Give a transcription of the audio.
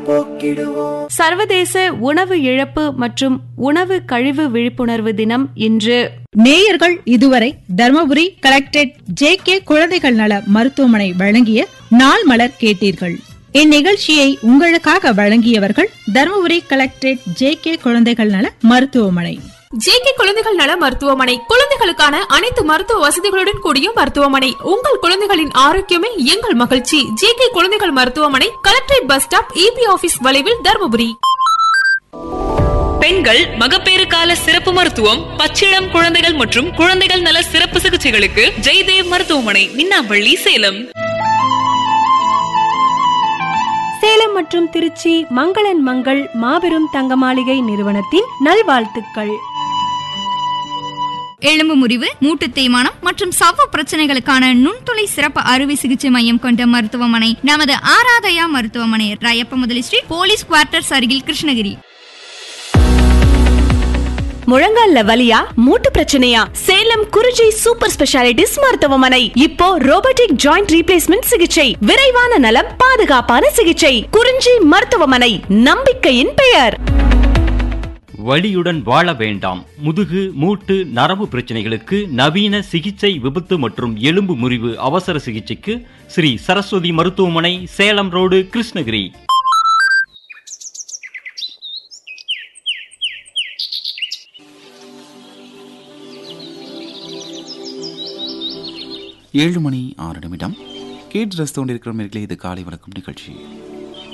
போக்கிடுவோம் சர்வதேச உணவு இழப்பு மற்றும் உணவு கழிவு விழிப்புணர்வு தினம் இன்று நேயர்கள் இதுவரை தர்மபுரி கலெக்டரேட் ஜே கே குழந்தைகள் நல மருத்துவமனை வழங்கிய நாள் மலர் கேட்டீர்கள் இந்நிகழ்ச்சியை உங்களுக்காக வழங்கியவர்கள் தர்மபுரி கலெக்டரேட் ஜே கே குழந்தைகள் நல மருத்துவமனை ஜேகே குழந்தைகள் நல மருத்துவமனை குழந்தைகளுக்கான அனைத்து மருத்துவ வசதிகளுடன் கூடிய மருத்துவமனை உங்கள் குழந்தைகளின் ஆரோக்கியமே எங்கள் மகிழ்ச்சி ஜேகே குழந்தைகள் மருத்துவமனை collectorate bus stop EB office வளைவில் தருமபுரி பெண்கள் மகப்பேறு கால சிறப்பு மருத்துவம் பச்சிளம் குழந்தைகள் மற்றும் குழந்தைகள் நல சிறப்பு சிகிச்சைகளுக்கு ஜெய்தேவ் மருத்துவமனை மின்னாம்பள்ளி சேலம் சேலம் மற்றும் திருச்சி மங்களன் மங்கள் மாபெரும் தங்க மாளிகை நிறுவனத்தின் நல்வாழ்த்துக்கள் எலும்பு முறிவு மூட்டு தேய்மானம் மற்றும் சவ்வு பிரச்சனைகளுக்கான நுண்துளை சிறப்பு அறுவை சிகிச்சை மையம் கொண்ட மருத்துவமனை நமது ஆராதயா மருத்துவமனை ராயப்ப முதலி ஸ்ட்ரீட் போலீஸ் குவார்ட்டர்ஸ் அருகில் கிருஷ்ணகிரி முழங்கால்ல வலியா மூட்டு பிரச்சனையா சேலம் குறிஞ்சி சூப்பர் ஸ்பெஷாலிட்டிஸ் மருத்துவமனை இப்போ ரோபோட்டிக் ஜாயிண்ட் ரீப்ளேஸ்மெண்ட் சிகிச்சை விரைவான நலம் பாதுகாப்பான சிகிச்சை குறிஞ்சி மருத்துவமனை நம்பிக்கையின் பெயர் வலியுடன் வாழ வேண்டாம் முதுகு மூட்டு நரம்பு பிரச்சனைகளுக்கு நவீன சிகிச்சை விபத்து மற்றும் எலும்பு முறிவு அவசர சிகிச்சைக்கு ஸ்ரீ சரஸ்வதி மருத்துவமனை சேலம் ரோடு கிருஷ்ணகிரி ஏழு மணி ஆறு நிமிடம் கேட் ரஸ் தோண்டிருக்கிற நேர்களே இது காலை வணக்கம் நிகழ்ச்சி